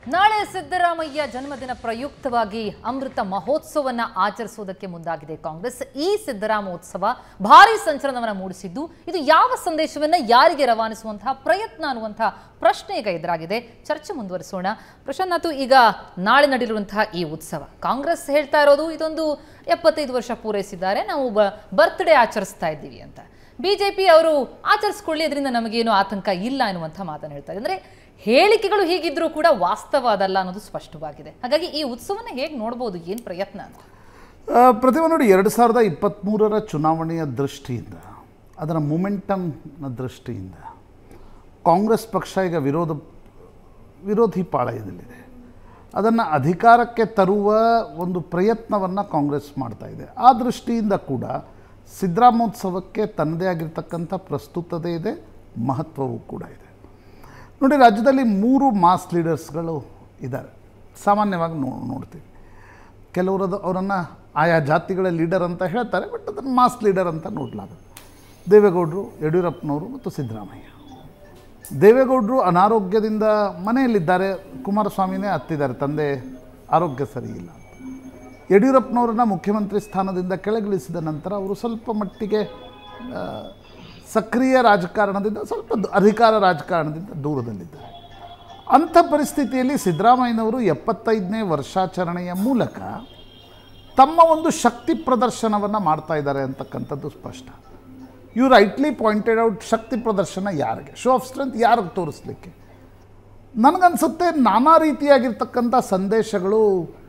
ನಾಳೆ ಸಿದ್ದರಾಮಯ್ಯ ಜನ್ಮದಿನ ಪ್ರಯುಕ್ತವಾಗಿ ಅಮೃತ ಮಹೋತ್ಸವನ್ನ ಆಚರಿಸುವುದಕ್ಕೆ ಮುಂದಾಗಿದೆ ಕಾಂಗ್ರೆಸ್ ಈ ಸಿದ್ದರಾಮೋತ್ಸವ ಭಾರಿ ಸಂಚಲನವನ್ನ ಮೂಡಿಸಿದ್ದು ಇದು ಯಾವ ಸಂದೇಶವನ್ನ ಯಾರಿಗೆ ರವಾನಿಸುವಂತಹ ಪ್ರಯತ್ನ ಅನ್ನುವಂತಹ ಪ್ರಶ್ನೆ ಈಗ ಎದುರಾಗಿದೆ ಚರ್ಚೆ ಮುಂದುವರಿಸೋಣ ಪ್ರಶಾಂತ್ ಈಗ ನಾಳೆ ನಡೆಯುವಂತಹ ಈ ಉತ್ಸವ ಕಾಂಗ್ರೆಸ್ ಹೇಳ್ತಾ ಇರೋದು ಇದೊಂದು ಎಪ್ಪತ್ತೈದು ವರ್ಷ ಪೂರೈಸಿದ್ದಾರೆ ನಾವು ಬರ್ತ್ಡೇ ಆಚರಿಸ್ತಾ ಇದ್ದೀವಿ ಅಂತ ಬಿಜೆಪಿ ಅವರು ಆಚರಿಸ್ಕೊಳ್ಳಿ ಅದರಿಂದ ನಮಗೇನು ಆತಂಕ ಇಲ್ಲ ಎನ್ನುವಂಥ ಮಾತನ್ನು ಹೇಳ್ತಾರೆ ಅಂದರೆ ಹೇಳಿಕೆಗಳು ಹೀಗಿದ್ರೂ ಕೂಡ ವಾಸ್ತವ ಅದಲ್ಲ ಅನ್ನೋದು ಸ್ಪಷ್ಟವಾಗಿದೆ ಹಾಗಾಗಿ ಈ ಉತ್ಸವನ ಹೇಗೆ ನೋಡ್ಬೋದು ಏನು ಪ್ರಯತ್ನ ಅಂತ ಆ, ಪ್ರತಿಭಾ ನೋಡಿ ಎರಡು ಸಾವಿರದ ಇಪ್ಪತ್ತ್ಮೂರರ ಚುನಾವಣೆಯ ದೃಷ್ಟಿಯಿಂದ ಅದರ ಮೊಮೆಂಟಮ್ನ ದೃಷ್ಟಿಯಿಂದ ಕಾಂಗ್ರೆಸ್ ಪಕ್ಷ ಈಗ ವಿರೋಧ ವಿರೋಧಿ ಪಾಳಯದಲ್ಲಿದೆ ಅದನ್ನು ಅಧಿಕಾರಕ್ಕೆ ತರುವ ಒಂದು ಪ್ರಯತ್ನವನ್ನು ಕಾಂಗ್ರೆಸ್ ಮಾಡ್ತಾ ಇದೆ ಆ ದೃಷ್ಟಿಯಿಂದ ಕೂಡ ಸಿದ್ದರಾಮೋತ್ಸವಕ್ಕೆ ತನ್ನದೇ ಆಗಿರ್ತಕ್ಕಂಥ ಪ್ರಸ್ತುತತೆ ಇದೆ ಮಹತ್ವವೂ ಕೂಡ ಇದೆ ನೋಡಿ ರಾಜ್ಯದಲ್ಲಿ ಮೂರು ಮಾಸ್ ಲೀಡರ್ಸ್ಗಳು ಇದ್ದಾರೆ ಸಾಮಾನ್ಯವಾಗಿ ನೋ ನೋಡ್ತೀವಿ ಕೆಲವರು ಅವರನ್ನು ಆಯಾ ಜಾತಿಗಳ ಲೀಡರ್ ಅಂತ ಹೇಳ್ತಾರೆ ಬಟ್ ಅದನ್ನು ಮಾಸ್ ಲೀಡರ್ ಅಂತ ನೋಡಲಾಗುತ್ತೆ ದೇವೇಗೌಡರು ಯಡಿಯೂರಪ್ಪನವರು ಮತ್ತು ಸಿದ್ದರಾಮಯ್ಯ ದೇವೇಗೌಡರು ಅನಾರೋಗ್ಯದಿಂದ ಮನೆಯಲ್ಲಿದ್ದಾರೆ ಕುಮಾರಸ್ವಾಮಿನೇ ಹತ್ತಿದ್ದಾರೆ ತಂದೆ ಆರೋಗ್ಯ ಸರಿ ಇಲ್ಲ ಯಡಿಯೂರಪ್ಪನವ್ರನ್ನ ಮುಖ್ಯಮಂತ್ರಿ ಸ್ಥಾನದಿಂದ ಕೆಳಗಿಳಿಸಿದ ನಂತರ ಅವರು ಸ್ವಲ್ಪ ಮಟ್ಟಿಗೆ ಆ, ಸಕ್ರಿಯ ರಾಜಕಾರಣದಿಂದ ಸ್ವಲ್ಪ ದ- ಅಧಿಕಾರ ರಾಜಕಾರಣದಿಂದ ದೂರದಲ್ಲಿದ್ದಾರೆ ಅಂಥ ಪರಿಸ್ಥಿತಿಯಲ್ಲಿ ಸಿದ್ದರಾಮಯ್ಯನವರು ಎಪ್ಪತ್ತೈದನೇ ವರ್ಷಾಚರಣೆಯ ಮೂಲಕ ತಮ್ಮ ಒಂದು ಶಕ್ತಿ ಪ್ರದರ್ಶನವನ್ನು ಮಾಡ್ತಾ ಇದ್ದಾರೆ ಅಂತಕ್ಕಂಥದ್ದು ಸ್ಪಷ್ಟ ಯು ರೈಟ್ಲಿ ಪಾಯಿಂಟೆಡ್ ಔಟ್ ಶಕ್ತಿ ಪ್ರದರ್ಶನ ಯಾರಿಗೆ ಶೋ ಆಫ್ ಸ್ಟ್ರೆಂತ್ ಯಾರಿಗೆ ತೋರಿಸ್ಲಿಕ್ಕೆ ನನಗನ್ಸುತ್ತೆ ನಾನಾ ರೀತಿಯಾಗಿರ್ತಕ್ಕಂಥ ಸಂದೇಶಗಳು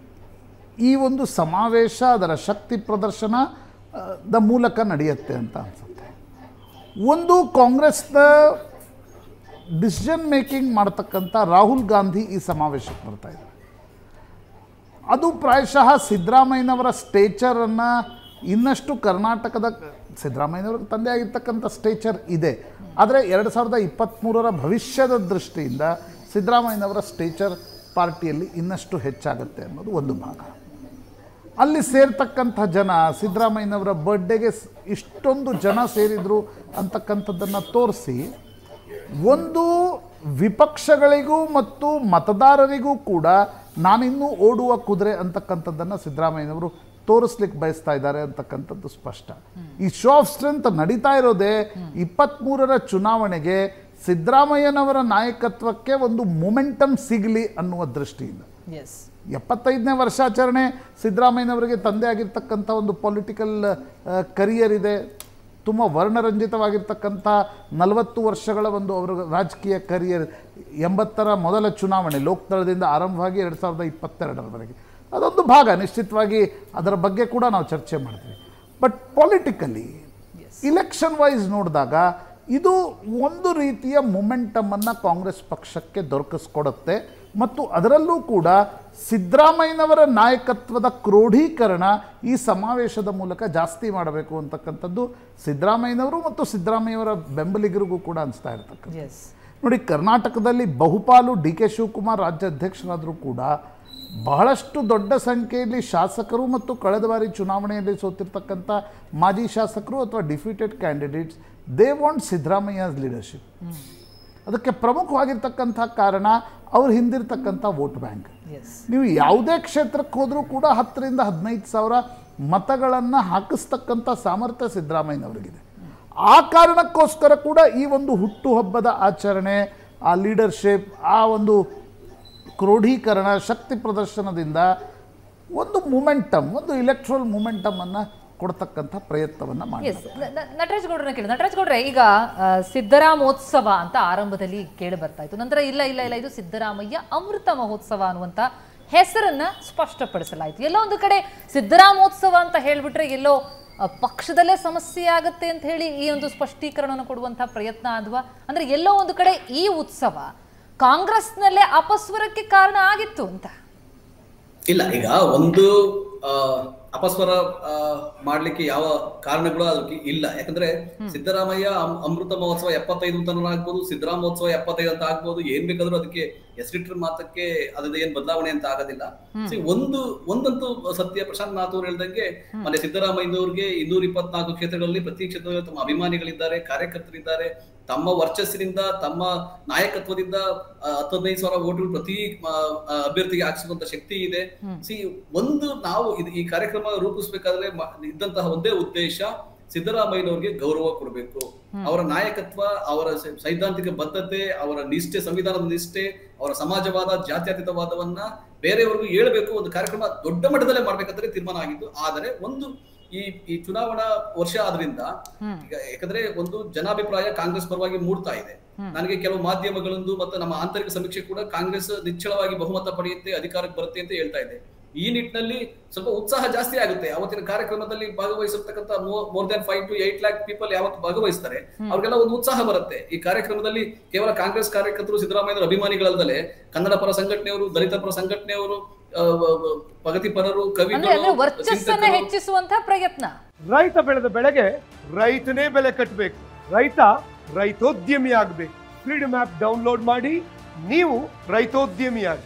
ಈ ಒಂದು ಸಮಾವೇಶ ಅದರ ಶಕ್ತಿ ಪ್ರದರ್ಶನ ಆ, ದ ಮೂಲಕ ನಡೆಯುತ್ತೆ ಅಂತ ಅನಿಸುತ್ತೆ ಒಂದು ಕಾಂಗ್ರೆಸ್ನ ಡಿಸಿಷನ್ ಮೇಕಿಂಗ್ ಮಾಡ್ತಕ್ಕಂಥ ರಾಹುಲ್ ಗಾಂಧಿ ಈ ಸಮಾವೇಶಕ್ಕೆ ಬರ್ತಾ ಇದ್ದಾರೆ ಅದು ಪ್ರಾಯಶಃ ಸಿದ್ದರಾಮಯ್ಯನವರ ಸ್ಟೇಚರನ್ನು ಇನ್ನಷ್ಟು ಕರ್ನಾಟಕದ ಸಿದ್ದರಾಮಯ್ಯನವ್ರ ತಂದೆ ಆಗಿರ್ತಕ್ಕಂಥ ಸ್ಟೇಚರ್ ಇದೆ ಆದರೆ ಎರಡು ಸಾವಿರದ ಇಪ್ಪತ್ತ್ಮೂರರ ಭವಿಷ್ಯದ ದೃಷ್ಟಿಯಿಂದ ಸಿದ್ದರಾಮಯ್ಯನವರ ಸ್ಟೇಚರ್ ಪಾರ್ಟಿಯಲ್ಲಿ ಇನ್ನಷ್ಟು ಹೆಚ್ಚಾಗುತ್ತೆ ಅನ್ನೋದು ಒಂದು ಭಾಗ ಅಲ್ಲಿ ಸೇರ್ತಕ್ಕಂಥ ಜನ ಸಿದ್ದರಾಮಯ್ಯನವರ ಬರ್ಡೇಗೆ ಸ್- ಇಷ್ಟೊಂದು ಜನ ಸೇರಿದರು ಅಂತಕ್ಕಂಥದ್ದನ್ನು ತೋರಿಸಿ ಒಂದು ವಿಪಕ್ಷಗಳಿಗೂ ಮತ್ತು ಮತದಾರರಿಗೂ ಕೂಡ ನಾನಿನ್ನೂ ಓಡುವ ಕುದುರೆ ಅಂತಕ್ಕಂಥದ್ದನ್ನು ಸಿದ್ದರಾಮಯ್ಯನವರು ತೋರಿಸ್ಲಿಕ್ಕೆ ಬಯಸ್ತಾ ಇದ್ದಾರೆ ಅಂತಕ್ಕಂಥದ್ದು ಸ್ಪಷ್ಟ ಈ ಶೋ ಆಫ್ ಸ್ಟ್ರೆಂತ್ ನಡೀತಾ ಇರೋದೇ ಇಪ್ಪತ್ತ್ಮೂರರ ಚುನಾವಣೆಗೆ ಸಿದ್ದರಾಮಯ್ಯನವರ ನಾಯಕತ್ವಕ್ಕೆ ಒಂದು ಮೊಮೆಂಟಮ್ ಸಿಗಲಿ ಅನ್ನುವ ದೃಷ್ಟಿಯಿಂದ ಎಸ್ ಎಪ್ಪತ್ತೈದನೇ ವರ್ಷಾಚರಣೆ ಸಿದ್ದರಾಮಯ್ಯನವರಿಗೆ ತಂದೆ ಆಗಿರ್ತಕ್ಕಂಥ ಒಂದು ಪೊಲಿಟಿಕಲ್ ಕರಿಯರ್ ಇದೆ ತುಂಬ ವರ್ಣರಂಜಿತವಾಗಿರ್ತಕ್ಕಂಥ ನಲವತ್ತು ವರ್ಷಗಳ ಒಂದು ಅವರ ರಾಜಕೀಯ ಕರಿಯರ್ ಎಂಬತ್ತರ ಮೊದಲ ಚುನಾವಣೆ ಲೋಕದಳದಿಂದ ಆರಂಭವಾಗಿ ಎರಡು ಸಾವಿರದ ಇಪ್ಪತ್ತೆರಡರವರೆಗೆ ಅದೊಂದು ಭಾಗ ನಿಶ್ಚಿತವಾಗಿ ಅದರ ಬಗ್ಗೆ ಕೂಡ ನಾವು ಚರ್ಚೆ ಮಾಡ್ತೀವಿ ಬಟ್ ಪೊಲಿಟಿಕಲಿ ಇಲೆಕ್ಷನ್ ವೈಸ್ ನೋಡಿದಾಗ ಇದು ಒಂದು ರೀತಿಯ ಮೊಮೆಂಟಮನ್ನು ಕಾಂಗ್ರೆಸ್ ಪಕ್ಷಕ್ಕೆ ದೊರಕಿಸ್ಕೊಡುತ್ತೆ ಮತ್ತು ಅದರಲ್ಲೂ ಕೂಡ ಸಿದ್ದರಾಮಯ್ಯನವರ ನಾಯಕತ್ವದ ಕ್ರೋಢೀಕರಣ ಈ ಸಮಾವೇಶದ ಮೂಲಕ ಜಾಸ್ತಿ ಮಾಡಬೇಕು ಅಂತಕ್ಕಂಥದ್ದು ಸಿದ್ದರಾಮಯ್ಯನವರು ಮತ್ತು ಸಿದ್ದರಾಮಯ್ಯವರ ಬೆಂಬಲಿಗರಿಗೂ ಕೂಡ ಅನಿಸ್ತಾ ಇರ್ತಕ್ಕಂಥ ಎಸ್ ನೋಡಿ ಕರ್ನಾಟಕದಲ್ಲಿ ಬಹುಪಾಲು ಡಿ ಕೆ ಶಿವಕುಮಾರ್ ರಾಜ್ಯ ಅಧ್ಯಕ್ಷರಾದರೂ ಕೂಡ ಬಹಳಷ್ಟು ದೊಡ್ಡ ಸಂಖ್ಯೆಯಲ್ಲಿ ಶಾಸಕರು ಮತ್ತು ಕಳೆದ ಬಾರಿ ಚುನಾವಣೆಯಲ್ಲಿ ಸೋತಿರ್ತಕ್ಕಂಥ ಮಾಜಿ ಶಾಸಕರು ಅಥವಾ defeated candidates they want Siddaramaiah's leadership ಅದಕ್ಕೆ ಪ್ರಮುಖವಾಗಿರ್ತಕ್ಕಂಥ ಕಾರಣ ಅವ್ರು ಹಿಂದಿರ್ತಕ್ಕಂಥ ವೋಟ್ ಬ್ಯಾಂಕ್ ಎಸ್ ನೀವು ಯಾವುದೇ ಕ್ಷೇತ್ರಕ್ಕೆ ಹೋದರೂ ಕೂಡ ಹತ್ತರಿಂದ ಹದಿನೈದು ಸಾವಿರ ಮತಗಳನ್ನು ಹಾಕಿಸ್ತಕ್ಕಂಥ ಸಾಮರ್ಥ್ಯ ಸಿದ್ದರಾಮಯ್ಯನವರಿಗಿದೆ ಆ ಕಾರಣಕ್ಕೋಸ್ಕರ ಕೂಡ ಈ ಒಂದು ಹುಟ್ಟುಹಬ್ಬದ ಆಚರಣೆ ಆ ಲೀಡರ್ಶಿಪ್ ಆ ಒಂದು ಕ್ರೋಢೀಕರಣ ಶಕ್ತಿ ಪ್ರದರ್ಶನದಿಂದ ಒಂದು ಮೂಮೆಂಟಮ್ ಒಂದು ಇಲೆಕ್ಟ್ರಲ್ ಮೂಮೆಂಟಮನ್ನು ಕೊಡ್ತಕ್ಕಂಥ ಪ್ರಯತ್ನವನ್ನು ಮಾಡಿ ಎಸ್ ನಟರಾಜ್ ಗೌಡ್ರನ್ನ ಕೇಳಿ ನಟರಾಜ್ ಗೌಡ್ರೆ ಈಗ ಆ, ಸಿದ್ದರಾಮೋತ್ಸವ ಅಂತ ಆರಂಭದಲ್ಲಿ ಕೇಳಿ ಬರ್ತಾ ಇತ್ತು ನಂತರ ಇಲ್ಲ ಇಲ್ಲ ಇಲ್ಲ ಇದು ಸಿದ್ದರಾಮಯ್ಯ ಅಮೃತ ಮಹೋತ್ಸವ ಅನ್ನುವಂತ ಹೆಸರನ್ನ ಸ್ಪಷ್ಟಪಡಿಸಲಾಯಿತು ಎಲ್ಲೋ ಒಂದು ಕಡೆ ಸಿದ್ದರಾಮೋತ್ಸವ ಅಂತ ಹೇಳ್ಬಿಟ್ರೆ ಎಲ್ಲೋ ಆ, ಪಕ್ಷದಲ್ಲೇ ಸಮಸ್ಯೆ ಆಗುತ್ತೆ ಅಂತ ಹೇಳಿ ಈ ಒಂದು ಸ್ಪಷ್ಟೀಕರಣವನ್ನು ಕೊಡುವಂತಹ ಪ್ರಯತ್ನ ಆದ್ವಾ ಅಂದ್ರೆ ಎಲ್ಲೋ ಒಂದು ಕಡೆ ಈ ಉತ್ಸವ ಕಾಂಗ್ರೆಸ್ನಲ್ಲೇ ಅಪಸ್ವರಕ್ಕೆ ಕಾರಣ ಆಗಿತ್ತು ಅಂತ ಇಲ್ಲ ಈಗ ಒಂದು ಆ, ಅಪಸ್ವರ ಆ, ಮಾಡ್ಲಿಕ್ಕೆ ಯಾವ ಕಾರಣಗಳು ಅದಕ್ಕೆ ಇಲ್ಲ ಯಾಕಂದ್ರೆ ಸಿದ್ದರಾಮಯ್ಯ ಅಮ್- ಅಮೃತ ಮಹೋತ್ಸವ ಎಪ್ಪತ್ತೈದು ಅಂತ ಆಗ್ಬೋದು ಸಿದ್ದರಾಮೋತ್ಸವ ಎಪ್ಪತ್ತೈದು ಅಂತ ಆಗ್ಬೋದು ಏನ್ ಬೇಕಾದ್ರೂ ಅದಕ್ಕೆ ಹೆಸರಿಟ್ರ ಮಾತಕ್ಕೆ ಅದ್ರ ಏನ್ ಬದಲಾವಣೆ ಅಂತ ಆಗೋದಿಲ್ಲ See, ಒಂದು ಒಂದಂತೂ ಸತ್ಯ ಪ್ರಶಾಂತ್ ನಾಥ್ ಅವ್ರು ಹೇಳ್ದಂಗೆ ಮೊನ್ನೆ ಸಿದ್ದರಾಮಯ್ಯನವ್ರಿಗೆ ಇನ್ನೂರ ಇಪ್ಪತ್ನಾಲ್ಕು ಕ್ಷೇತ್ರಗಳಲ್ಲಿ ಪ್ರತಿ ಕ್ಷೇತ್ರದಲ್ಲಿ ತಮ್ಮ ಅಭಿಮಾನಿಗಳಿದ್ದಾರೆ ಕಾರ್ಯಕರ್ತರಿದ್ದಾರೆ ತಮ್ಮ ವರ್ಚಸ್ಸಿನಿಂದ ತಮ್ಮ ನಾಯಕತ್ವದಿಂದ ಆ, ಹತ್ತು ಹದಿನೈದು ಸಾವಿರ ಓಟುಗಳು ಪ್ರತಿ ಆ, ಆ, ಅಭ್ಯರ್ಥಿಗೆ ಹಾಕಿಸುವಂತ ಶಕ್ತಿ ಇದೆ ಸಿ ಒಂದು ನಾವು ಇದು ಈ ಕಾರ್ಯಕ್ರಮ ರೂಪಿಸ್ಬೇಕಾದ್ರೆ ಮ- ಇದ್ದಂತಹ ಒಂದೇ ಉದ್ದೇಶ ಸಿದ್ದರಾಮಯ್ಯನವರಿಗೆ ಗೌರವ ಕೊಡಬೇಕು ಅವರ ನಾಯಕತ್ವ ಅವರ ಸ- ಸೈದ್ಧಾಂತಿಕ ಬದ್ಧತೆ ಅವರ ನಿಷ್ಠೆ ಸಂವಿಧಾನದ ನಿಷ್ಠೆ ಅವರ ಸಮಾಜವಾದ ಜಾತ್ಯತೀತವಾದವನ್ನ ಬೇರೆಯವ್ರಿಗೂ ಹೇಳ್ಬೇಕು ಒಂದು ಕಾರ್ಯಕ್ರಮ ದೊಡ್ಡ ಮಟ್ಟದಲ್ಲೇ ಮಾಡ್ಬೇಕಂದ್ರೆ ತೀರ್ಮಾನ ಆಗಿದ್ದು ಆದರೆ ಒಂದು ಈ ಈ ಚುನಾವಣಾ ವರ್ಷ ಆದ್ರಿಂದ ಈಗ ಯಾಕಂದ್ರೆ ಒಂದು ಜನಾಭಿಪ್ರಾಯ ಕಾಂಗ್ರೆಸ್ ಪರವಾಗಿ ಮೂಡ್ತಾ ಇದೆ ನನಗೆ ಕೆಲವು ಮಾಧ್ಯಮಗಳೊಂದು ಮತ್ತು ನಮ್ಮ ಆಂತರಿಕ ಸಮೀಕ್ಷೆ ಕೂಡ ಕಾಂಗ್ರೆಸ್ ನಿಚ್ಚಳವಾಗಿ ಬಹುಮತ ಪಡೆಯುತ್ತೆ ಅಧಿಕಾರಕ್ಕೆ ಬರುತ್ತೆ ಅಂತ ಹೇಳ್ತಾ ಇದೆ ಈ ನಿಟ್ಟಿನಲ್ಲಿ ಸ್ವಲ್ಪ ಉತ್ಸಾಹ ಜಾಸ್ತಿ ಆಗುತ್ತೆ ಅವತ್ತಿನ ಕಾರ್ಯಕ್ರಮದಲ್ಲಿ ಭಾಗವಹಿಸಿರ್ತಕ್ಕಂಥ more than five to eight lakh people ಯಾವತ್ತು ಭಾಗವಹಿಸ್ತಾರೆ ಅವ್ರಿಗೆಲ್ಲ ಒಂದು ಉತ್ಸಾಹ ಬರುತ್ತೆ ಈ ಕಾರ್ಯಕ್ರಮದಲ್ಲಿ ಕೇವಲ ಕಾಂಗ್ರೆಸ್ ಕಾರ್ಯಕರ್ತರು ಸಿದ್ದರಾಮಯ್ಯ ಅಭಿಮಾನಿಗಳಲ್ಲದೆ ಕನ್ನಡ ಪರ ಸಂಘಟನೆಯವರು ದಲಿತ ಪರ ಸಂಘಟನೆಯವರು ಆ, ವ- ವ- ಪ್ರಗತಿಪರರು ಅಂದ್ರೆ ಅಂದ್ರೆ ಕವಿಗಳು ವರ್ಚಸ್ಸನ್ನ ಚಿಂತಕರು, ಹೆಚ್ಚಿಸುವಂತಹ ಪ್ರಯತ್ನ ರೈತ ಬೆಳೆದ ಬೆಳೆಗೆ ರೈತನೇ ಬೆಲೆ ಕಟ್ಟಬೇಕು ರೈತ ರೈತೋದ್ಯಮಿ ಆಗಬೇಕು ಫ್ರೀಡಮ್ ಆಪ್ ಡೌನ್ಲೋಡ್ ಮಾಡಿ ನೀವು ರೈತೋದ್ಯಮಿಯಾಗಿ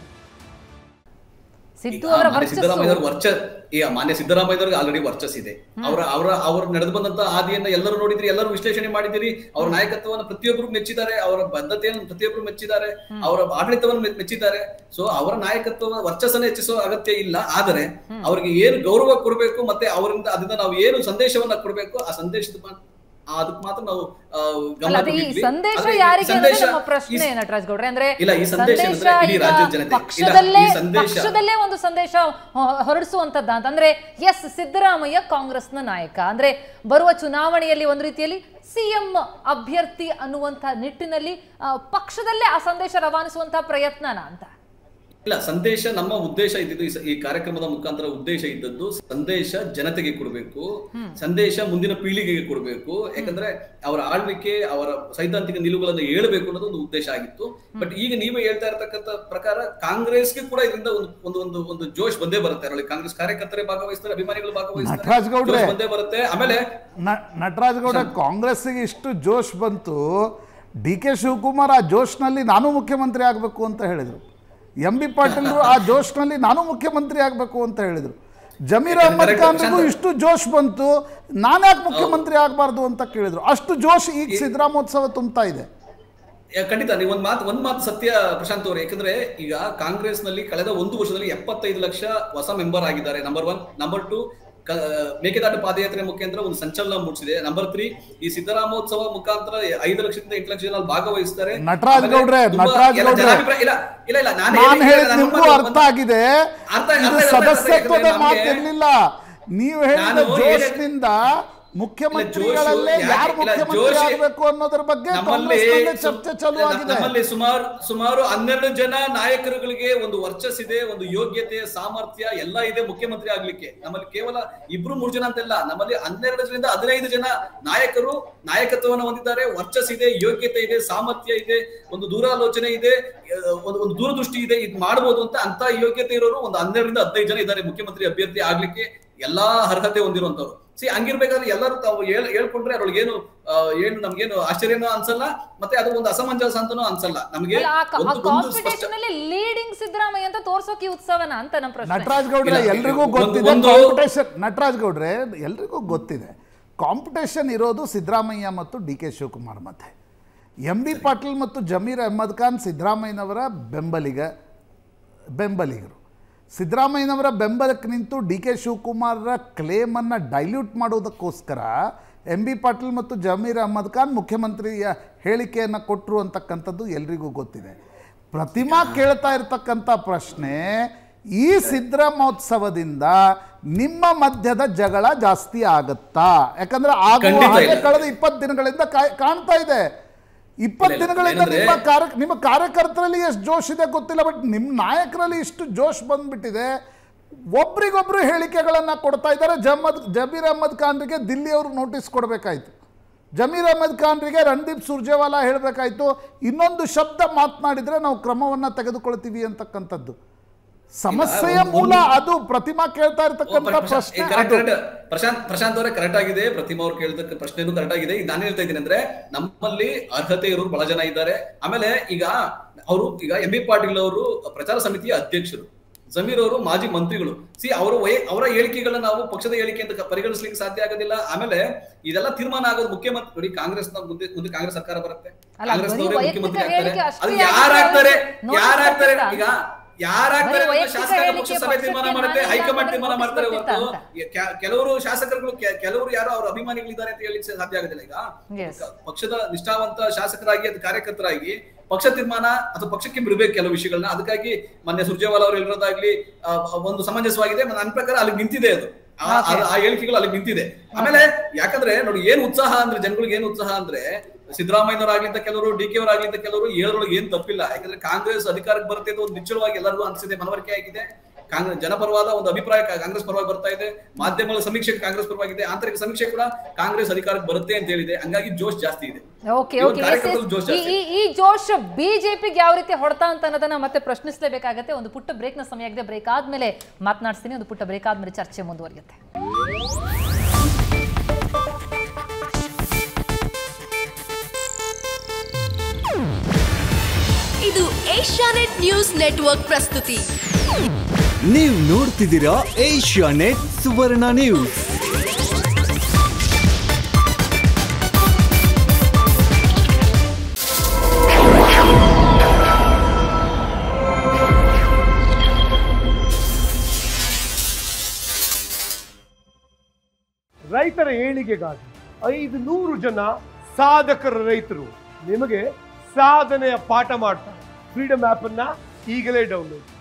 ಸಿದ್ದು ಈಗ ಅವರ ಮಾನ್ಯ ವರ್ಚಸ್ಸು ಸಿದ್ದರಾಮಯ್ಯನವ್ರ ವರ್ಚ ಈಗ ಮಾನ್ಯ ಸಿದ್ದರಾಮಯ್ಯನವ್ರಿಗೆ ಆಲ್ರೆಡಿ ವರ್ಚಸ್ ಇದೆ ಅವರ ಅವರ ಅವರು ನಡೆದು ಬಂದಂತ ಹಾದಿಯನ್ನ ಎಲ್ಲರೂ ನೋಡಿದ್ರಿ ಎಲ್ಲರೂ ವಿಶ್ಲೇಷಣೆ ಮಾಡಿದಿರಿ ಅವರ ನಾಯಕತ್ವವನ್ನು ಪ್ರತಿಯೊಬ್ಬರು ಮೆಚ್ಚಿದ್ದಾರೆ ಅವರ ಬದ್ಧತೆಯನ್ನು ಪ್ರತಿಯೊಬ್ಬರು ಮೆಚ್ಚಿದ್ದಾರೆ ಅವರ ಆಡಳಿತವನ್ನು ಮೆಚ್- ಮೆಚ್ಚಿದ್ದಾರೆ ಸೊ ಅವರ ನಾಯಕತ್ವ ವರ್ಚಸ್ಸನ್ನು ಹೆಚ್ಚಿಸುವ ಅಗತ್ಯ ಇಲ್ಲ ಆದರೆ ಅವರಿಗೆ ಏನು ಗೌರವ ಕೊಡಬೇಕು ಮತ್ತೆ ಅವರಿಂದ ಅದರಿಂದ ನಾವು ಏನು ಸಂದೇಶವನ್ನ ಕೊಡಬೇಕು ಆ ಸಂದೇಶದ ಮಾ- ಆ ಅದಕ್ಕೆ ಮಾತ್ರ ನಾವು ಆ, ಗಮನ ಅಲ್ಲ ಅದೇ ಈ ಕೊಟ್ಟಿದ್ವಿ. ಸಂದೇಶ ಆದ್ರೆ ಈ ಯಾರಿಗೆ ಅನ್ನೋದೇ ಸಂದೇಶ- ನಮ್ಮ ಪ್ರಶ್ನೆ ಈ- ನಟರಾಜ್ ಗೌಡ್ರೆ ಅಂದ್ರೆ ಇಲ್ಲ, ಈ ಸಂದೇಶ ಅಂದ್ರೆ ಇಡೀ ಈಗ ರಾಜ್ಯದ ಜನತೆ. ಇಲ್ಲ, ಪಕ್ಷದಲ್ಲೇ ಈ ಸಂದೇಶ- ಪಕ್ಷದಲ್ಲೇ ಒಂದು ಸಂದೇಶ ಹೊ- ಹೊರಡಿಸುವಂತದ್ದು ಅಂತ ಅಂದ್ರೆ ಎಸ್ ಸಿದ್ದರಾಮಯ್ಯ ಕಾಂಗ್ರೆಸ್ನ ನಾಯಕ ಅಂದ್ರೆ ಬರುವ ಚುನಾವಣೆಯಲ್ಲಿ ಒಂದು ರೀತಿಯಲ್ಲಿ ಸಿಎಂ ಅಭ್ಯರ್ಥಿ ಅನ್ನುವಂತ ನಿಟ್ಟಿನಲ್ಲಿ ಆ, ಪಕ್ಷದಲ್ಲೇ ಆ ಸಂದೇಶ ರವಾನಿಸುವಂತಹ ಪ್ರಯತ್ನನ ಅಂತ ಇಲ್ಲ ಸಂದೇಶ ನಮ್ಮ ಉದ್ದೇಶ ಇದ್ದಿದ್ದು ಈ ಸ- ಈ ಕಾರ್ಯಕ್ರಮದ ಮುಖಾಂತರ ಉದ್ದೇಶ ಇದ್ದದ್ದು ಸಂದೇಶ ಜನತೆಗೆ ಕೊಡಬೇಕು ಸಂದೇಶ ಮುಂದಿನ ಪೀಳಿಗೆಗೆ ಕೊಡಬೇಕು ಯಾಕಂದ್ರೆ ಅವರ ಆಳ್ವಿಕೆ ಅವರ ಸೈದ್ಧಾಂತಿಕ ನಿಲುವುಗಳನ್ನು ಹೇಳಬೇಕು ಅನ್ನೋದು ಒಂದು ಉದ್ದೇಶ ಆಗಿತ್ತು ಬಟ್ ಈಗ ನೀವೇ ಹೇಳ್ತಾ ಇರತಕ್ಕಂತ ಪ್ರಕಾರ ಕಾಂಗ್ರೆಸ್ಗೆ ಕೂಡ ಇದರಿಂದ ಒಂದು ಒಂದು ಒಂದು ಒಂದು ಜೋಶ್ ಬಂದೇ ಬರುತ್ತೆ ಅದರಲ್ಲಿ ಕಾಂಗ್ರೆಸ್ ಕಾರ್ಯಕರ್ತರೇ ಭಾಗವಹಿಸ್ತಾರೆ ಅಭಿಮಾನಿಗಳು ಭಾಗವಹಿಸ್ತಾರೆ ನಟರಾಜ್ ಗೌಡ್ರೆ. ಜೋಶ್ ಬಂದೇ ಬರುತ್ತೆ ಆಮೇಲೆ ನ ನಟರಾಜ್ ಗೌಡ ಕಾಂಗ್ರೆಸ್ಸಿಗೆ ಇಷ್ಟು ಜೋಶ್ ಬಂತು ಡಿ ಕೆ ಶಿವಕುಮಾರ್ ಆ ಜೋಶ್ನಲ್ಲಿ ನಾನು ಮುಖ್ಯಮಂತ್ರಿ ಆಗಬೇಕು ಅಂತ ಹೇಳಿದರು ಎಂ ಬಿ ಪಾಟೀಲ್ರು ಆ ಜೋಶ್ನಲ್ಲಿ ನಾನು ಮುಖ್ಯಮಂತ್ರಿ ಆಗಬೇಕು ಅಂತ ಹೇಳಿದರು ಜಮೀರ್ ಅಹಮದ್ correct, ಖಾನ್ರಿಗೂ ಶಾಂತ. ಇಷ್ಟು ಜೋಶ್ ಬಂತು ನಾನ್ಯಾಕೆ ಮುಖ್ಯಮಂತ್ರಿ ಆಗಬಾರ್ದು ಅಂತ ಕೇಳಿದ್ರು ಅಷ್ಟು ಜೋಶ್ ಈಗ ಸಿದ್ದರಾಮೋತ್ಸವ ತುಂಬ್ತಾ ಇದೆ ಯಾ, ಖಂಡಿತ ನೀವು ಒಂದ್ ಮಾತು ಒಂದ್ ಮಾತು ಸತ್ಯ ಪ್ರಶಾಂತ್ ಅವರೇ ಯಾಕಂದ್ರೆ ಈಗ ಕಾಂಗ್ರೆಸ್ ನಲ್ಲಿ ಕಳೆದ ಒಂದು ವರ್ಷದಲ್ಲಿ ಎಪ್ಪತ್ತೈದು ಲಕ್ಷ ಹೊಸ ಮೆಂಬರ್ ಆಗಿದ್ದಾರೆ number one number two Mekedatu ಪಾದಯಾತ್ರೆ ಮುಖಾಂತರ ಒಂದು ಸಂಚಲನ ಮೂಡಿಸಿದೆ ನಂಬರ್ ತ್ರೀ ಈ ಸಿದ್ದರಾಮೋತ್ಸವ ಮುಖಾಂತರ ಐದು ಲಕ್ಷದಿಂದ ಎಂಟು ಲಕ್ಷ ಜನ ಅಲ್ಲಿ ಭಾಗವಹಿಸ್ತಾರೆ ನಟರಾಜ್ ಆಮೇಲೆ ಗೌಡ್ರೆ, ತುಂಬಾ ನಟರಾಜ್ ಎಲ್ಲ ಗೌಡ್ರೆ. ಜನಾಭಿಪ್ರಾಯ- ಇಲ್ಲ ಇಲ್ಲ ಇಲ್ಲ ನಾನು ನಾನು ಹೇಳಿದ್ದು ಹೇಳಿದ ನಾನು ನಿಮಗೂ ಒಂದು- ಅರ್ಥ ಆಗಿದೆ ಅರ್ಥ- ಇದು ಅರ್ಥ- ಅರ್ಥ- ಅರ್ಥ- ಸದಸ್ಯತ್ವದ ಯಾಕಂದ್ರೆ ಮಾತು ನಮ್ಗೆ- ಇರ್ಲಿಲ್ಲ ನೀವು ಹೇಳಿದ ನಾನು ಹೇಳಿದ- ಜೋಶ್ನಿಂದ ಮುಖ್ಯಮಂತ್ರಿಗಳಲ್ಲೇ ಇಲ್ಲ, ಜೋಶು ಯಾರು ಯಾಕೆ- ಇಲ್ಲ, ಮುಖ್ಯಮಂತ್ರಿ ಜೋಶಿ- ಆಗಬೇಕು ಅನ್ನೋದ್ರ ಬಗ್ಗೆ ನಮ್ಮಲ್ಲಿ ಕಾಂಗ್ರೆಸ್ನಲ್ಲೇ ಸು- ಚರ್ಚೆ ಚಾಲೂ ನ- ಆಗಿದೆ ನಮ್ಮಲ್ಲಿ ಸುಮಾರು ಸುಮಾರು ಹನ್ನೆರಡು ಜನ ನಾಯಕರುಗಳಿಗೆ ಒಂದು ವರ್ಚಸ್ ಇದೆ ಒಂದು ಯೋಗ್ಯತೆ ಸಾಮರ್ಥ್ಯ ಎಲ್ಲ ಇದೆ ಮುಖ್ಯಮಂತ್ರಿ ಆಗ್ಲಿಕ್ಕೆ ನಮ್ಮಲ್ಲಿ ಕೇವಲ ಇಬ್ರು ಮೂರು ಜನ ಅಂತೆಲ್ಲ ನಮ್ಮಲ್ಲಿ ಹನ್ನೆರಡರಿಂದ ಹದಿನೈದು ಜನ ನಾಯಕರು ನಾಯಕತ್ವವನ್ನು ಹೊಂದಿದ್ದಾರೆ ವರ್ಚಸ್ ಇದೆ ಯೋಗ್ಯತೆ ಇದೆ ಸಾಮರ್ಥ್ಯ ಇದೆ ಒಂದು ದೂರಾಲೋಚನೆ ಇದೆ ಆ, ಒಂದು ಒಂದು ದೂರದೃಷ್ಟಿ ಇದೆ ಇದು ಮಾಡಬಹುದು ಅಂತ ಅಂತ ಯೋಗ್ಯತೆ ಇರೋರು ಒಂದು ಹನ್ನೆರಡರಿಂದ ಹದಿನೈದು ಜನ ಇದ್ದಾರೆ ಮುಖ್ಯಮಂತ್ರಿ ಅಭ್ಯರ್ಥಿ ಆಗ್ಲಿಕ್ಕೆ ಎಲ್ಲಾ ಅರ್ಹತೆ ಹೊಂದಿರುವಂತವ್ರು ಸಿ ಹಂಗಿರ್ಬೇಕಾದ್ರೆ ಎಲ್ಲರೂ ತಾವು ಹೇಳ್ ಹೇಳ್ಕೊಂಡ್ರೆ ಅದ್ರೊಳಗೇನು ಆ, ಏನು ನಮ್ಗೇನು ಆಶ್ಚರ್ಯನೂ ಅನ್ಸಲ್ಲ ಮತ್ತೆ ಅದು ಒಂದು ಅಸಮಂಜಸ ಅಂತಾನೂ ಅನ್ಸಲ್ಲ ನಮಗೆ ಅಲ್ಲ, ಆ ಕ- ಆ ಒಂದು ಒಂದು ಸ್ಪಷ್ಟ ಕಾಂಪಿಟೇಷನ್ ಅಲ್ಲಿ ಲೀಡಿಂಗ್ ಸಿದ್ದರಾಮಯ್ಯ ಅಂತ ತೋರ್ಸೋಕೆ ಈ ಉತ್ಸವನ ಅಂತ ನಮ್ಮ ಪ್ರಶ್ನೆ ನಟರಾಜ್ ಗೌಡ್ರೆ ಇಲ್ಲ, ಎಲ್ರಿಗೂ ಒಂದು- ಗೊತ್ತಿದೆ ಒಂದು- ಕಾಂಪಿಟೇಷನ್ ನಟರಾಜ್ ಗೌಡ್ರೆ ಎಲ್ರಿಗೂ ಗೊತ್ತಿದೆ ಕಾಂಪಿಟೇಷನ್ ಇರೋದು ಸಿದ್ದರಾಮಯ್ಯ ಮತ್ತು ಡಿ ಕೆ ಶಿವಕುಮಾರ್ ಮಧ್ಯೆ ಎಂ ಬಿ ಪಾಟೀಲ್ ಮತ್ತು ಜಮೀರ್ ಅಹ್ಮದ್ ಖಾನ್ ಸಿದ್ದರಾಮಯ್ಯನವರ ಬೆಂಬಲಿಗ ಬೆಂಬಲಿಗರು ಸಿದ್ದರಾಮಯ್ಯನವರ ಬೆಂಬಲಕ್ಕೆ ನಿಂತು ಡಿ ಕೆ ಶಿವಕುಮಾರರ ಕ್ಲೇಮನ್ನು ಡೈಲ್ಯೂಟ್ ಮಾಡೋದಕ್ಕೋಸ್ಕರ ಎಂ ಬಿ ಪಾಟೀಲ್ ಮತ್ತು ಜಮೀರ್ ಅಹ್ಮದ್ ಖಾನ್ ಮುಖ್ಯಮಂತ್ರಿಯ ಹೇಳಿಕೆಯನ್ನು ಕೊಟ್ಟರು ಅಂತಕ್ಕಂಥದ್ದು ಎಲ್ರಿಗೂ ಗೊತ್ತಿದೆ ಪ್ರತಿಮಾ ಕೇಳ್ತಾ ಇರ್ತಕ್ಕಂಥ ಪ್ರಶ್ನೆ ಈ ಸಿದ್ದರಾಮೋತ್ಸವದಿಂದ ನಿಮ್ಮ ಮಧ್ಯದ ಜಗಳ ಜಾಸ್ತಿ ಆಗತ್ತಾ ಯಾಕಂದ್ರೆ ಆಗುವ ಖಂಡಿತ ಹಾಗೆ ಇಲ್ಲ. ಕಳೆದ ಇಪ್ಪತ್ತು ದಿನಗಳಿಂದ ಕಾಯ್- ಕಾಣ್ತಾ ಇದೆ ಇಪ್ಪತ್ತು ಇಲ್ಲ, ದಿನಗಳಿಂದ ಏನಂದ್ರೆ- ನಿಮ್ಮ ಕಾರ್ಯ ನಿಮ್ಮ ಕಾರ್ಯಕರ್ತರಲ್ಲಿ ಎಷ್ಟು ಜೋಶ್ ಇದೆ ಗೊತ್ತಿಲ್ಲ ಬಟ್ ನಿಮ್ಮ ನಾಯಕರಲ್ಲಿ ಇಷ್ಟು ಜೋಶ್ ಬಂದ್ಬಿಟ್ಟಿದೆ ಒಬ್ರಿಗೊಬ್ರು ಹೇಳಿಕೆಗಳನ್ನು ಕೊಡ್ತಾ ಇದ್ದಾರೆ ಜಮ್ಮದ್ ಜಬೀರ್ ಅಹ್ಮದ್ ಖಾನ್ರಿಗೆ ದಿಲ್ಲಿಯವರು ನೋಟಿಸ್ ಕೊಡಬೇಕಾಯ್ತು ಜಮೀರ್ ಅಹ್ಮದ್ ಖಾನ್ರಿಗೆ ರಣದೀಪ್ ಸುರ್ಜೇವಾಲಾ ಹೇಳಬೇಕಾಯ್ತು ಇನ್ನೊಂದು ಶಬ್ದ ಮಾತನಾಡಿದರೆ ನಾವು ಕ್ರಮವನ್ನು ತೆಗೆದುಕೊಳ್ತೀವಿ ಅಂತಕ್ಕಂಥದ್ದು ಸಮಸ್ಯೆಯ ಒಂದು- ಮೂಲ ಅದು ಪ್ರತಿಮಾ ಕೇಳ್ತಾ ಇರ್ತಕ್ಕಂಥ ಪ್ರಶಾಂತ್- ಪ್ರಶ್ನೆ ಏ, correct, ಅದು. correct. ಪ್ರಶಾಂತ್ ಪ್ರಶಾಂತ್ ಅವರೇ ಕರೆಕ್ಟ್ ಆಗಿದೆ ಪ್ರತಿಮಾ ಅವ್ರು ಕೇಳ್ತಕ್ಕ ಪ್ರಶ್ನೆನೂ ಕರೆಕ್ಟ್ ಆಗಿದೆ ಈಗ ನಾನು ಹೇಳ್ತಾ ಇದ್ದೀನಿ ಅಂದ್ರೆ ನಮ್ಮಲ್ಲಿ ಅರ್ಹತೆ ಇರೋರು ಬಹಳ ಜನ ಇದ್ದಾರೆ ಆಮೇಲೆ ಈಗ ಅವರು ಈಗ ಎಂ ಬಿ ಪಾಟೀಲ್ ಅವರು ಪ್ರಚಾರ ಸಮಿತಿಯ ಅಧ್ಯಕ್ಷರು ಜಮೀರ್ ಅವರು ಮಾಜಿ ಮಂತ್ರಿಗಳು ಸಿ ಅವರ ವೈ ಅವರ ಹೇಳಿಕೆಗಳನ್ನ ನಾವು ಪಕ್ಷದ ಹೇಳಿಕೆ ಅಂತ ಕ- ಪರಿಗಣಿಸ್ಲಿಕ್ಕೆ ಸಾಧ್ಯ ಆಗೋದಿಲ್ಲ ಆಮೇಲೆ ಇದೆಲ್ಲ ತೀರ್ಮಾನ ಆಗೋದು ಮುಖ್ಯಮಂತ್ರಿ ನೋಡಿ ಕಾಂಗ್ರೆಸ್ ಮುಂದೆ ಮುಂದೆ ಕಾಂಗ್ರೆಸ್ ಸರ್ಕಾರ ಬರುತ್ತೆ ಅಲ್ಲ, ಕಾಂಗ್ರೆಸ್ನವರೇ ಬರೀ ಮುಖ್ಯಮಂತ್ರಿ ವೈಯಕ್ತಿಕ ಆಗ್ತಾರೆ ಹೇಳಿಕೆ ಅಷ್ಟೇ ಅದು ಯಾಕೆ ಯಾರಾಗ್ತಾರೆ ನೋಡಿ ಯಾರಾಗ್ತಾರೆ ಗೊತ್ತಿಲ್ಲ ಈಗ ಯಾರಾಗ್ತಾರೆ ಬರೀ ಅಂತ ವೈಯಕ್ತಿಕ ಶಾಸಕಾಂಗ ಹೇಳಿಕೆ ಪಕ್ಷ ಸಭೆ ತೀರ್ಮಾನ ಪಕ್ಷಕ್ಕೆ ಮಾಡುತ್ತೆ ನಾನೇ ಹೈಕಮಾಂಡ್ ಯಾಕೆ ತೀರ್ಮಾನ ಮಾಡ್ತಾರೆ ಗೊತ್ತಿಲ್ಲ ಹೊರತು ಅಂತ. ಕೆ- ಕೆಲವರು ಶಾಸಕರುಗಳು ಕೆ- ಕೆಲವರು ಯಾರೋ ಅವ್ರ ಅಭಿಮಾನಿಗಳಿದ್ದಾರೆ ಅಂತ ಹೇಳಿ ಸಾಧ್ಯ ಆಗೋದಿಲ್ಲ ಈಗ Yes. ಪಕ್ಷದ ನಿಷ್ಠಾವಂತ ಶಾಸಕರಾಗಿ ಅದು ಕಾರ್ಯಕರ್ತರಾಗಿ ಪಕ್ಷ ತೀರ್ಮಾನ ಅಥವಾ ಪಕ್ಷಕ್ಕೆ ಬಿಡಬೇಕು ಕೆಲವು ವಿಷಯಗಳನ್ನ ಅದಕ್ಕಾಗಿ ಮೊನ್ನೆ ಸುರ್ಜೇವಾಲ ಅವರು ಹೇಳಿರೋದಾಗ್ಲಿ ಆ, ಒಂದು ಸಮಂಜಸವಾಗಿದೆ ಮತ್ತೆ ನನ್ನ ಪ್ರಕಾರ ಅಲ್ಲಿ ನಿಂತಿದೆ ಅದು ಆ- Okay. ಆ- ಆ ಹೇಳಿಕೆಗಳು ಅಲ್ಲಿ ನಿಂತಿದೆ ಆಮೇಲೆ ಯಾಕಂದ್ರೆ ನೋಡಿ ಏನ್ ಉತ್ಸಾಹ ಅಂದ್ರೆ ಜನಗಳಿಗೆ ಏನ್ ಉತ್ಸಾಹ ಅಂದ್ರೆ ಸಿದ್ದರಾಮಯ್ಯನವರಾಗ್ಲಿಂತ ಕೆಲವರು ಡಿ ಕೆ ಅವರಾಗ್ಲಿಂತ ಕೆಲವರು ಹೇಳೋದ್ರೊಳಗೆ ಏನ್ ತಪ್ಪಿಲ್ಲ ಯಾಕಂದ್ರೆ ಕಾಂಗ್ರೆಸ್ ಅಧಿಕಾರಕ್ಕೆ ಬರುತ್ತೆ ಅಂತ ಒಂದು ನಿಚ್ಚಳವಾಗಿ ಎಲ್ಲರಿಗೂ ಅನ್ಸಿದೆ ಮನವರಿಕೆ ಆಗಿದೆ ಕಾಂಗ್ರೆಸ್ ಜನಪರವಾದ ಒಂದು ಅಭಿಪ್ರಾಯ ಕಾ- ಕಾಂಗ್ರೆಸ್ ಪರವಾಗಿ ಬರ್ತಾ ಇದೆ ಮಾಧ್ಯಮಗಳ ಸಮೀಕ್ಷೆ ಕಾಂಗ್ರೆಸ್ ಪರವಾಗಿದೆ ಆಂತರಿಕ ಸಮೀಕ್ಷೆ ಕೂಡ ಕಾಂಗ್ರೆಸ್ ಅಧಿಕಾರಕ್ಕೆ ಬರುತ್ತೆ ಅಂತ ಹೇಳಿದೆ ಹಂಗಾಗಿ ಜೋಶ್ ಜಾಸ್ತಿ ಇದೆ ಓಕೆ ಇವತ್ತು ಓಕೆ ಕಾರ್ಯಕರ್ತರು ಜೋಶ್ ಜಾಸ್ತಿ. ಈ ಈ ಜೋಶ್ ಬಿಜೆಪಿಗೆ ಯಾವ ರೀತಿ ಹೊಡ್ತಾ ಅಂತ ಅನ್ನೋದನ್ನ ಮತ್ತೆ ಪ್ರಶ್ನಿಸಲೇಬೇಕಾಗತ್ತೆ ಒಂದು ಪುಟ್ಟ ಬ್ರೇಕ್ನ ಸಮಯ ಆಗಿದೆ ಬ್ರೇಕ್ ಆದ್ಮೇಲೆ ಮಾತನಾಡ್ತೀನಿ ಒಂದು ಪುಟ್ಟ ಬ್ರೇಕ್ ಆದ್ಮೇಲೆ ಚರ್ಚೆ ಮುಂದುವರಿಯುತ್ತೆ ಇದು ಏಷ್ಯಾನೆಟ್ ನ್ಯೂಸ್ ನೆಟ್ವರ್ಕ್ ಪ್ರಸ್ತುತಿ ನೀವು ನೋಡ್ತಿದ್ದೀರಾ ಏಷ್ಯಾ ನೆಟ್ ಸುವರ್ಣ ನ್ಯೂಸ್ ರೈತರ ಏಳಿಗೆಗಾಗಿ ಐದು ನೂರು ಜನ ಸಾಧಕರ ರೈತರು ನಿಮಗೆ ಸಾಧನೆಯ ಪಾಠ ಮಾಡ್ತಾರೆ ಫ್ರೀಡಮ್ ಆಪ್ ಅನ್ನ ಈಗಲೇ ಡೌನ್ಲೋಡ್